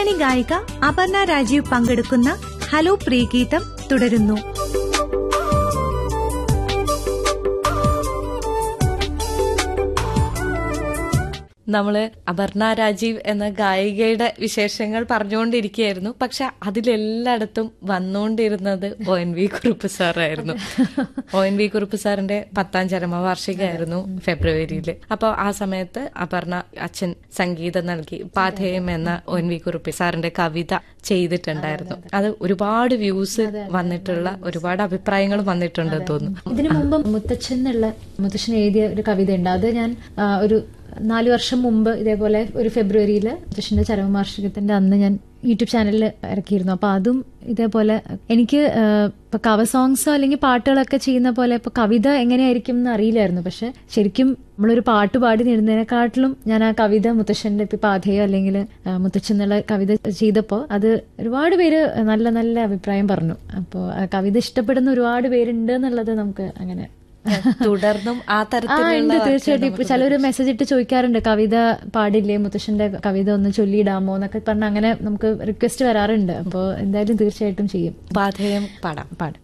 പിന്നണി ഗായിക അപർണ രാജീവ് പങ്കെടുക്കുന്ന ഹലോ പ്രിയഗീതം തുടരുന്നു നമ്മള് അപർണ രാജീവ് എന്ന ഗായികയുടെ വിശേഷങ്ങൾ പറഞ്ഞുകൊണ്ടിരിക്കുകയായിരുന്നു പക്ഷെ അതിലെല്ലായിടത്തും വന്നുകൊണ്ടിരുന്നത് ഒ എൻ വി കുറുപ്പ് സാറായിരുന്നു ഒ എൻ വി കുറുപ്പ് സാറിന്റെ പത്താം ചരമവാർഷികമായിരുന്നു ഫെബ്രുവരിയിൽ അപ്പോൾ ആ സമയത്ത് അപർണ അച്ഛൻ സംഗീതം നൽകി പാഥേയം എന്ന ഒ എൻ വി കുറുപ്പ് സാറിന്റെ കവിത ചെയ്തിട്ടുണ്ടായിരുന്നു അത് ഒരുപാട് വ്യൂസ് വന്നിട്ടുള്ള ഒരുപാട് അഭിപ്രായങ്ങൾ വന്നിട്ടുണ്ടെന്ന് തോന്നുന്നു ഇതിനു മുമ്പ് മുത്തച്ഛൻ എന്നുള്ള മുത്തച്ഛൻ എഴുതിയ ഒരു കവിതയുണ്ട് അത് ഞാൻ ആ, ഒരു നാല് വർഷം മുമ്പ് ഇതേപോലെ ഒരു ഫെബ്രുവരിയിൽ മുത്തച്ഛന്റെ ചരമവാർഷികത്തിന്റെ അന്ന് ഞാൻ യൂട്യൂബ് ചാനലിൽ ഇറക്കിയിരുന്നു അപ്പൊ അതും ഇതേപോലെ എനിക്ക് ആ, ഇപ്പൊ കവർ സോങ്സോ അല്ലെങ്കിൽ പാട്ടുകളൊക്കെ ചെയ്യുന്ന പോലെ ഇപ്പൊ കവിത എങ്ങനെയായിരിക്കും എന്ന് അറിയില്ലായിരുന്നു പക്ഷെ ശരിക്കും നമ്മളൊരു പാട്ട് പാടി നേടുന്നതിനെക്കാട്ടിലും ഞാൻ ആ കവിത മുത്തശ്ശന്റെ ഇപ്പൊ പാധയോ അല്ലെങ്കിൽ മുത്തച്ഛൻ എന്നുള്ള കവിത ചെയ്തപ്പോൾ അത് ഒരുപാട് പേര് നല്ല നല്ല അഭിപ്രായം പറഞ്ഞു അപ്പോൾ കവിത ഇഷ്ടപ്പെടുന്ന ഒരുപാട് പേരുണ്ട് എന്നുള്ളത് നമുക്ക് അങ്ങനെ തുടർന്നും ആ ആ ഉണ്ട് തരത്തിലുള്ള തീർച്ചയായിട്ടും ഇപ്പൊ ചിലര് മെസ്സേജ് ഇട്ട് ചോദിക്കാറുണ്ട് കവിത പാടില്ലേ മുത്തശ്ശന്റെ കവിത ഒന്ന് ചൊല്ലിയിടാമോ എന്നൊക്കെ പറഞ്ഞ് അങ്ങനെ നമുക്ക് റിക്വസ്റ്റ് വരാറുണ്ട് അപ്പോൾ എന്തായാലും തീർച്ചയായിട്ടും ചെയ്യും പാഥേയം പാടാം പാടും